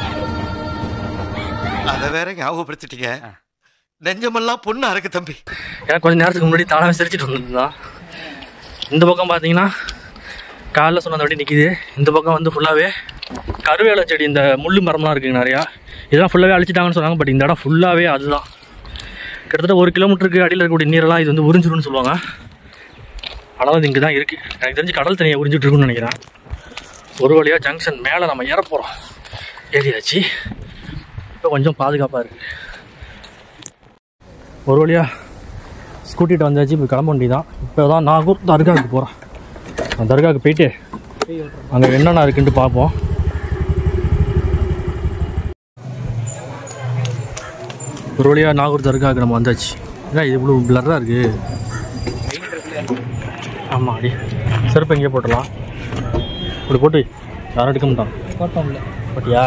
அத வேற ஞாபகப்படுத்திட்டீங்க நெஞ்சமெல்லாம் பொண்ணா இருக்கு தம்பி எனக்கு கொஞ்ச நேரத்துக்கு முன்னாடி தானாவே சிரிச்சிட்டு வந்துருந்தான் இந்த பக்கம் பார்த்தீங்கன்னா காலைல சொன்ன வண்டி நிற்கிது இந்த பக்கம் வந்து ஃபுல்லாகவே கருவேல செடி இந்த முள்ளு மரம்லாம் இருக்குங்க நிறையா இதெல்லாம் ஃபுல்லாகவே அழிச்சிட்டாங்கன்னு சொன்னாங்க பட் இந்த இடம் ஃபுல்லாகவே அதுதான் கிட்டத்தட்ட ஒரு கிலோமீட்டருக்கு அடியில் இருக்கக்கூடிய நீரெல்லாம் இது வந்து உறிஞ்சிரும்னு சொல்லுவாங்க ஆனால் அது இங்கே தான் இருக்குது எனக்கு தெரிஞ்சு கடல் தண்ணியை உறிஞ்சிட்டு இருக்குன்னு நினைக்கிறேன் ஒரு வழியாக ஜங்ஷன் மேலே நம்ம ஏற போகிறோம் ஏறியாச்சு இப்போ கொஞ்சம் பாதுகாப்பாக இருக்குது ஒரு வழியாக ஸ்கூட்டிகிட்ட வந்தாச்சு இப்போ கிளம்ப வேண்டி தான் இப்போ தான் நாகூர் தர்காவுக்கு போகிறேன் அந்த தர்காவுக்கு போயிட்டு அங்கே என்னென்ன இருக்குன்ட்டு பார்ப்போம் ஒரு வழியாக நாகூர் தர்காவுக்கு நம்ம வந்தாச்சு ஏன்னா இது இவ்வளோ பிளராக இருக்குது ஆமாம் அடி செருப்பு எங்கேயே போட்டுடலாம் இப்படி போட்டு யாரும் எடுக்க மாட்டான் போட்டோம்ல போட்டியா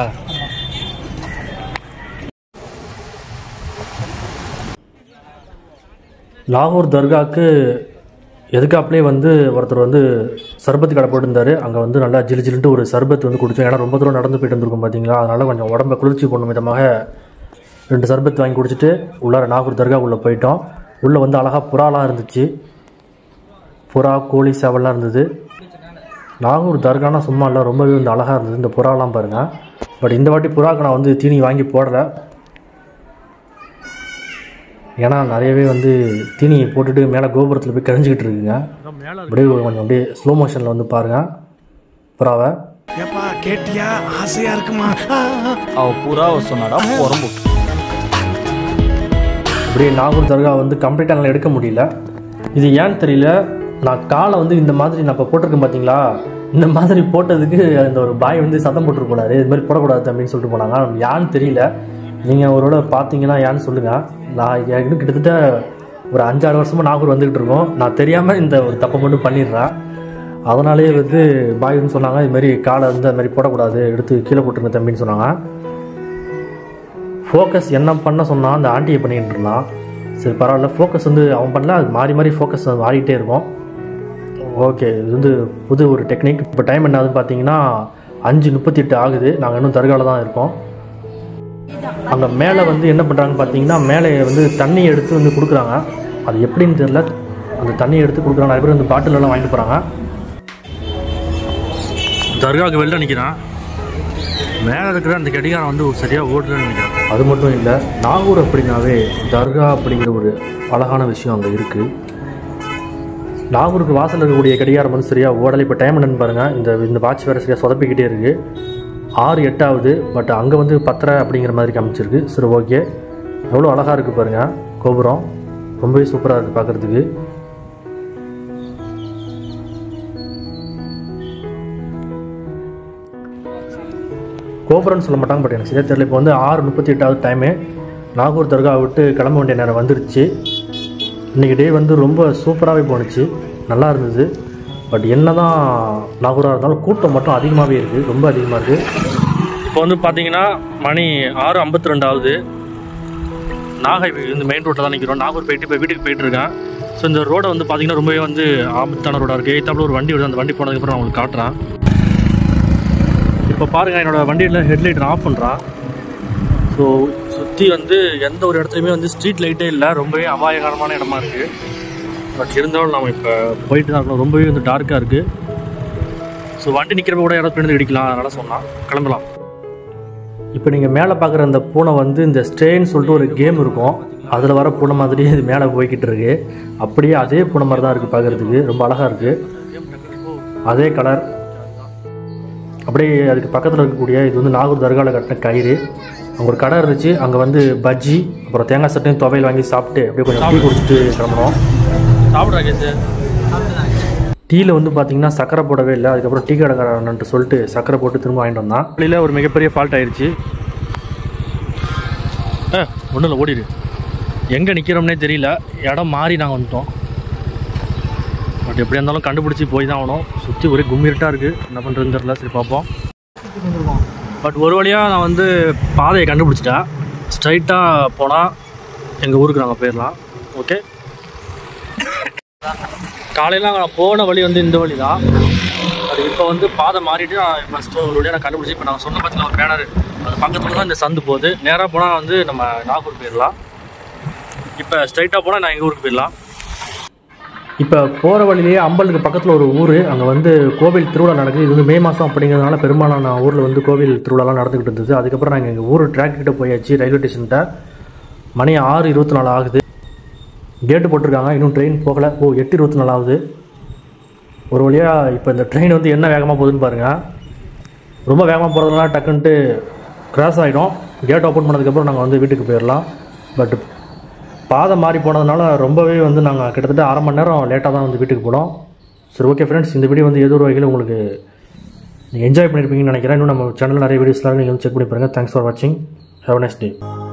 லாகூர் தர்காவுக்கு எதுக்காப்லே வந்து ஒருத்தர் வந்து சர்பத்து கடை போட்டிருந்தாரு அங்கே வந்து நல்லா ஜிலு ஜிலுன்ட்டு ஒரு சர்பத் வந்து குடித்தோம் ஏன்னா ரொம்ப தூரம் நடந்து போயிட்டு இருந்திருக்கும் பார்த்தீங்களா அதனால் கொஞ்சம் உடம்ப குளிர்ச்சி பண்ணும் விதமாக ரெண்டு சர்பத் வாங்கி குடிச்சிட்டு உள்ளார நாகூர் தர்கா உள்ளே போயிட்டோம் உள்ளே வந்து அழகாக புறாலாம் இருந்துச்சு புறா கோழி சேவல்லாம் இருந்தது நாகூர் தர்கானா சும்மா இல்லை ரொம்பவே வந்து அழகாக இருந்தது இந்த புறாலாம் பாருங்கள் பட் இந்த வாட்டி புறாக்கு நான் வந்து தீனி வாங்கி போடலை ஏன்னா நிறையவே வந்து தீனி போட்டுட்டு மேலே கோபுரத்தில் போய் கரைஞ்சிக்கிட்டு இருக்குங்க அப்படியே கொஞ்சம் அப்படியே ஸ்லோ மோஷனில் வந்து பாருங்கள் புறாவை ஏப்பா கேட்டியா ஆசையா இருக்குமா அவ புறாவை சொன்னாடா புறம்பு அப்படியே நாகூர் தர்கா வந்து கம்ப்ளீட்டாக என்னால் எடுக்க முடியல இது ஏன்னு தெரியல நான் காலை வந்து இந்த மாதிரி நான் இப்போ போட்டிருக்கேன் பார்த்தீங்களா இந்த மாதிரி போட்டதுக்கு அந்த ஒரு பாய் வந்து சத்தம் போட்டுட்டு போனாரு இது மாதிரி போடக்கூடாது அப்படின்னு சொல்லிட்டு போனாங்க ஏன்னு தெரியல நீங்கள் ஒருவேளை பார்த்தீங்கன்னா ஏன்னு சொல்லுங்கள் நான் எனக்கு கிட்டத்தட்ட ஒரு அஞ்சாறு வருஷமாக நாகூர் வந்துக்கிட்டு இருக்கோம் நான் தெரியாமல் இந்த ஒரு தப்பை மட்டும் பண்ணிடுறேன் அதனாலேயே வந்து பாய் வந்து சொன்னாங்க இது மாதிரி காலை வந்து அது மாதிரி போடக்கூடாது எடுத்து கீழே போட்டுருங்க தம்பின்னு சொன்னாங்க ஃபோக்கஸ் என்ன பண்ண சொன்னால் அந்த ஆண்டியை பண்ணிக்கிட்டு இருந்தான் சரி பரவாயில்ல ஃபோக்கஸ் வந்து அவன் பண்ணல அது மாறி மாறி ஃபோக்கஸ் மாறிட்டே இருக்கும் ஓகே இது வந்து புது ஒரு டெக்னிக் இப்போ டைம் என்ன ஆகுதுன்னு பார்த்தீங்கன்னா அஞ்சு முப்பத்தி எட்டு ஆகுது நாங்கள் இன்னும் தர்காவில் தான் இருக்கோம் அங்கே மேலே வந்து என்ன பண்ணுறாங்கன்னு பார்த்தீங்கன்னா மேலே வந்து தண்ணி எடுத்து வந்து கொடுக்குறாங்க அது எப்படின்னு தெரியல அந்த தண்ணி எடுத்து கொடுக்குறாங்க நிறைய பேர் வந்து பாட்டில் எல்லாம் வாங்கிட்டு போகிறாங்க தர்காவுக்கு வெளில நிற்கிறான் மேலே இருக்கிற அந்த கடிகாரம் வந்து சரியாக ஓடுதுன்னு நினைக்கிறேன் அது மட்டும் இல்லை நாகூர் அப்படின்னாவே தர்கா அப்படிங்கிற ஒரு அழகான விஷயம் அங்கே இருக்குது நாகூருக்கு வாசல் இருக்கக்கூடிய கடிகாரம் வந்து சரியாக ஓடலை இப்போ டைம் என்னன்னு பாருங்கள் இந்த இந்த வாட்ச் வேறு சரியாக சொதப்பிக்கிட்டே இருக்குது ஆறு எட்டாவது பட் அங்கே வந்து பத்தரை அப்படிங்கிற மாதிரி காமிச்சிருக்கு சரி ஓகே எவ்வளோ அழகாக இருக்குது பாருங்கள் கோபுரம் ரொம்பவே சூப்பராக இருக்குது பார்க்குறதுக்கு கோபுரம்னு சொல்ல மாட்டாங்க பட் எனக்கு சரியாக தெரியல இப்போ வந்து ஆறு முப்பத்தி எட்டாவது டைமு நாகூர் தர்கா விட்டு கிளம்ப வேண்டிய நேரம் வந்துருச்சு இன்றைக்கி டே வந்து ரொம்ப சூப்பராகவே போணுச்சு நல்லா இருந்தது பட் என்ன தான் நாகூராக இருந்தாலும் கூட்டம் மட்டும் அதிகமாகவே இருக்குது ரொம்ப அதிகமாக இருக்குது இப்போ வந்து பார்த்தீங்கன்னா மணி ஆறு ஐம்பத்தி ரெண்டாவது நாகை இந்த மெயின் ரோட்டில் தான் நிற்கிறோம் நாகூர் போயிட்டு இப்போ வீட்டுக்கு போயிட்டு இருக்கேன் ஸோ இந்த ரோடை வந்து பார்த்தீங்கன்னா ரொம்பவே வந்து ஆபத்தான ரோடாக இருக்குது எய்த்தாப்புல ஒரு வண்டி வருது அந்த வண்டி போனதுக்கப்புறம் நான் உங்களுக்கு காட்டுறேன் இப்போ பாருங்கள் என்னோட வண்டியில் ஹெட்லைட் ஆஃப் பண்ணுறான் ஸோ சுற்றி வந்து எந்த ஒரு இடத்துலையுமே வந்து ஸ்ட்ரீட் லைட்டே இல்லை ரொம்பவே அபாயகரமான இடமா இருக்குது பட் இருந்தாலும் நம்ம இப்போ போயிட்டு தான் இருக்கணும் ரொம்பவே வந்து டார்க்காக இருக்குது ஸோ வண்டி நிற்கிறப்ப கூட யாராவது பின்னாடி இடிக்கலாம் அதனால் சொன்னான் கிளம்பலாம் இப்போ நீங்கள் மேலே பார்க்குற அந்த பூனை வந்து இந்த ஸ்ட்ரெயின் சொல்லிட்டு ஒரு கேம் இருக்கும் அதில் வர பூனை மாதிரி இது மேலே போய்கிட்டு இருக்கு அப்படியே அதே பூனை மாதிரி தான் இருக்குது பார்க்குறதுக்கு ரொம்ப அழகாக இருக்குது அதே கலர் அப்படியே அதுக்கு பக்கத்தில் இருக்கக்கூடிய இது வந்து நாகூர் தர்காவில் கட்டின கயிறு அங்கே ஒரு கடை இருந்துச்சு அங்கே வந்து பஜ்ஜி அப்புறம் தேங்காய் சட்டையும் துவையல் வாங்கி சாப்பிட்டு அப்படியே கொஞ்சம் டீ குடிச்சிட்டு கிளம்புனோம் சாப்பிட்றா கேசு டீயில் வந்து பார்த்தீங்கன்னா சக்கரை போடவே இல்லை அதுக்கப்புறம் டீ கடைக்காரன்ட்டு சொல்லிட்டு சக்கரை போட்டு திரும்ப வாங்கிட்டு வந்தான் வழியில் ஒரு மிகப்பெரிய ஃபால்ட் ஆயிடுச்சு ஆ ஒன்றும் இல்லை ஓடிடு எங்கே நிற்கிறோம்னே தெரியல இடம் மாறி நாங்கள் வந்துட்டோம் பட் எப்படியா இருந்தாலும் கண்டுபிடிச்சி போய் தான் ஆகணும் சுற்றி ஒரே கும்மிருட்டாக இருக்குது என்ன பண்ணுறதுன்னு தெரியல சரி பார்ப்போம் பட் ஒரு வழியாக நான் வந்து பாதையை கண்டுபிடிச்சிட்டேன் ஸ்ட்ரைட்டாக போனால் எங்கள் ஊருக்கு நாங்கள் போயிடலாம் ஓகே காலையில் நான் போன வழி வந்து இந்த வழி தான் அது இப்போ வந்து பாதை மாறிட்டு நான் ஃபஸ்ட்டு ஒரு வழியாக நான் கண்டுபிடிச்சி இப்போ நான் சொன்ன பட்சத்தில் ஒரு பேனர் அது பக்கத்தில் தான் இந்த சந்து போகுது நேராக போனால் வந்து நம்ம நாகூர் போயிடலாம் இப்போ ஸ்ட்ரைட்டாக போனால் நான் எங்கள் ஊருக்கு போயிடலாம் இப்போ போகிற வழியிலேயே அம்பலுக்கு பக்கத்தில் ஒரு ஊர் அங்கே வந்து கோவில் திருவிழா நடக்குது இது வந்து மே மாதம் அப்படிங்கிறதுனால பெரும்பாலான ஊரில் வந்து கோவில் திருவிழாலாம் நடந்துக்கிட்டு இருந்தது அதுக்கப்புறம் நாங்கள் எங்கள் ஊர் ட்ராக் கிட்ட போயாச்சு ரயில்வே ஸ்டேஷன்கிட்ட மணி ஆறு இருபத்தி நாலு ஆகுது கேட்டு போட்டிருக்காங்க இன்னும் ட்ரெயின் போகலை ஓ எட்டு இருபத்தி நாலு ஆகுது ஒரு வழியாக இப்போ இந்த ட்ரெயின் வந்து என்ன வேகமாக போகுதுன்னு பாருங்கள் ரொம்ப வேகமாக போகிறதுனால டக்குன்ட்டு கிராஸ் ஆகிடும் கேட் ஓப்பன் பண்ணதுக்கப்புறம் நாங்கள் வந்து வீட்டுக்கு போயிடலாம் பட் பாதை மாறி போனதுனால ரொம்பவே வந்து நாங்கள் கிட்டத்தட்ட அரை மணி நேரம் லேட்டாக தான் வந்து வீட்டுக்கு போனோம் சரி ஓகே ஃப்ரெண்ட்ஸ் இந்த வீடியோ வந்து ஏதோ ஒரு வகையில் உங்களுக்கு நீங்கள் என்ஜாய் பண்ணியிருப்பீங்கன்னு நினைக்கிறேன் இன்னும் நம்ம சேனலில் நிறைய வீடியோஸ்லாம் நீங்கள் வந்து செக் பண்ணி பாருங்கள் தேங்க்ஸ் ஃபார் வாட்சிங் ஹேவ் நெக்ஸ்ட் டே